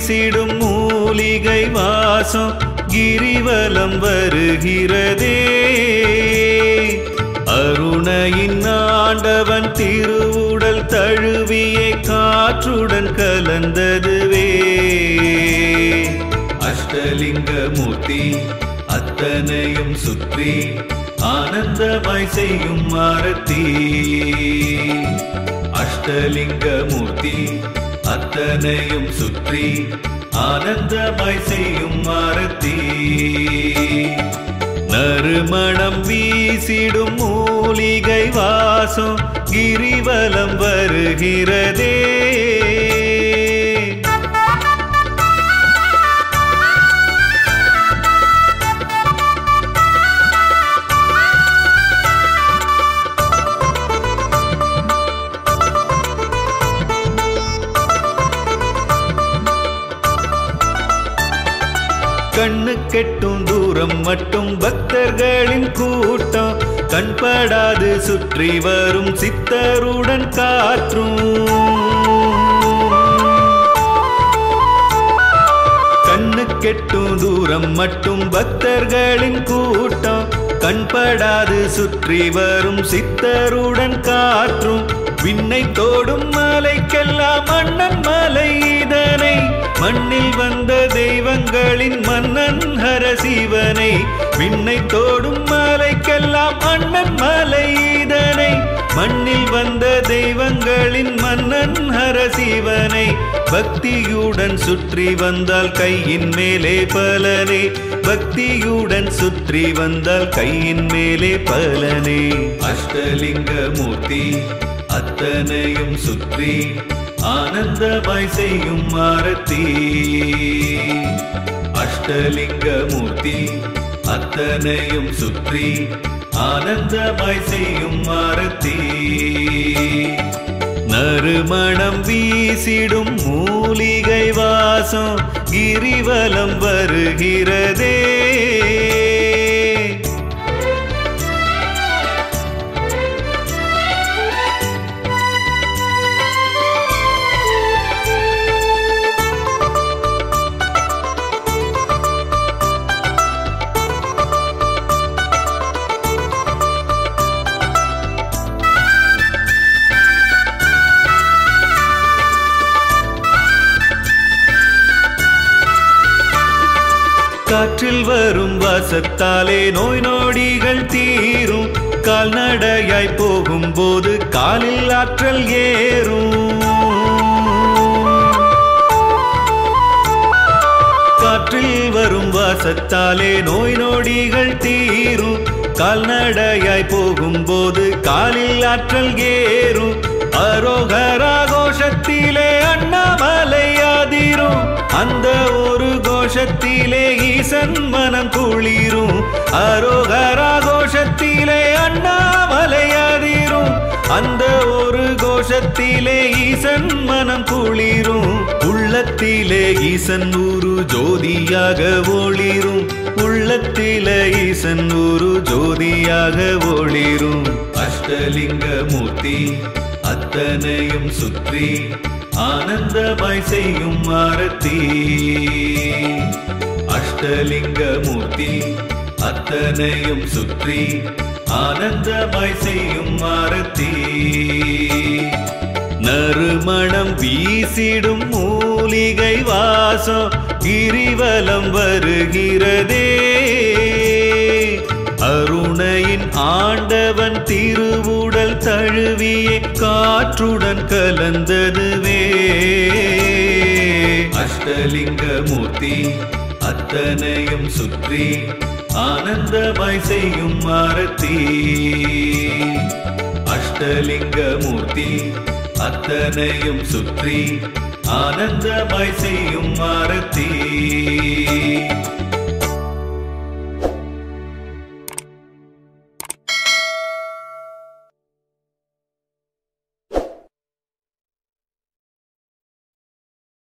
வீசிடும் மூலிகை வாசம் கிரிவலம் வருகிறதே அருணையின் ஆண்டவன் திருவுடல் தழுவியே காற்றுடன் கலந்ததுவே அஷ்டலிங்க மூர்த்தி அத்தனையும் சுற்றி ஆனந்தமாய் செய்யும் ஆரத்தி அஷ்டலிங்க மூர்த்தி அத்தனையும் சுற்றி ஆனந்தமாய் செய்யும் ஆரத்தி நறுமணம் வீசிடும் மூலிகை வாசம் கிரிவலம் வருகிறதே கண்ணு கெட்டும் தூரம் மட்டும் பக்தர்களின் கூட்டம் கண்படாது சுற்றி வரும் சித்தருடன் காற்றும் கண்ணு கெட்டும் தூரம் மட்டும் பக்தர்களின் கூட்டம் கண்படாது சுற்றி வரும் சித்தருடன் காற்றும் விண்ணை தோடும் மலைக்கெல்லாம் மன்னன் மலை இதனை மண்ணில் வந்த தெய்வங்களின் மன்னன் ஹரசிவனை விண்ணை தோடும் மலைக்கெல்லாம் மன்னன் மலை இதனை மண்ணில் வந்த தெய்வங்களின் மன்னன் ஹரசிவனை பக்தியுடன் சுற்றி வந்தால் கையின் மேலே பலனே பக்தியுடன் சுற்றி வந்தால் கையின் மேலே பலனே அஷ்டலிங்க மூர்த்தி அத்தனையும் சுற்றி ஆனந்தமாய் செய்யும் ஆரத்தி அஷ்டலிங்க மூர்த்தி அத்தனையும் சுற்றி ஆனந்தமாய் செய்யும் ஆரத்தி நறுமணம் வீசிடும் மூலிகை வாசம் கிரிவலம் வருகிறதே காற்றில் வரும் வாசத்தாலே நோய் நொடிகள் தீரும் கால்நடையாய் போகும்போது காலில் ஆற்றல் ஏறும் காற்றில் வரும் வாசத்தாலே நோய் நொடிகள் தீரும் கால்நடையாய் போகும்போது காலில் ஆற்றல் ஏறும் அரோகரா கோஷத்திலே அண்ணாமலை அதிரும் அந்த ஒரு கோஷத்திலே ஈசன் மனம் குளிரும் அரோகரா கோஷத்திலே அண்ணாமலை அதிரும் அந்த ஒரு கோஷத்திலே ஈசன் மனம் குளிரும் உள்ளத்திலே ஈசன் ஒரு ஜோதியாக ஒளிரும் உள்ளத்திலே ஈசன் ஒரு ஜோதியாக ஒளிரும் அஷ்டலிங்க மூர்த்தி அத்தனையும் சுற்றி ஆனந்தமாய் செய்யும் ஆரத்தி அஷ்டலிங்க மூர்த்தி அத்தனையும் சுற்றி ஆனந்தமாய் செய்யும் ஆரத்தி நறுமணம் வீசிடும் மூலிகை வாசம் கிரிவலம் வருகிறதே அருணையின் ஆண்டவன் திருவுடல் தழுவியே காற்றுடன் கலந்ததுவே அஷ்டலிங்க மூர்த்தி அத்தனையும் சுற்றி ஆனந்தமாய் செய்யும் ஆரத்தி அஷ்டலிங்க மூர்த்தி அத்தனையும் சுற்றி ஆனந்தமாய் செய்யும் ஆரத்தி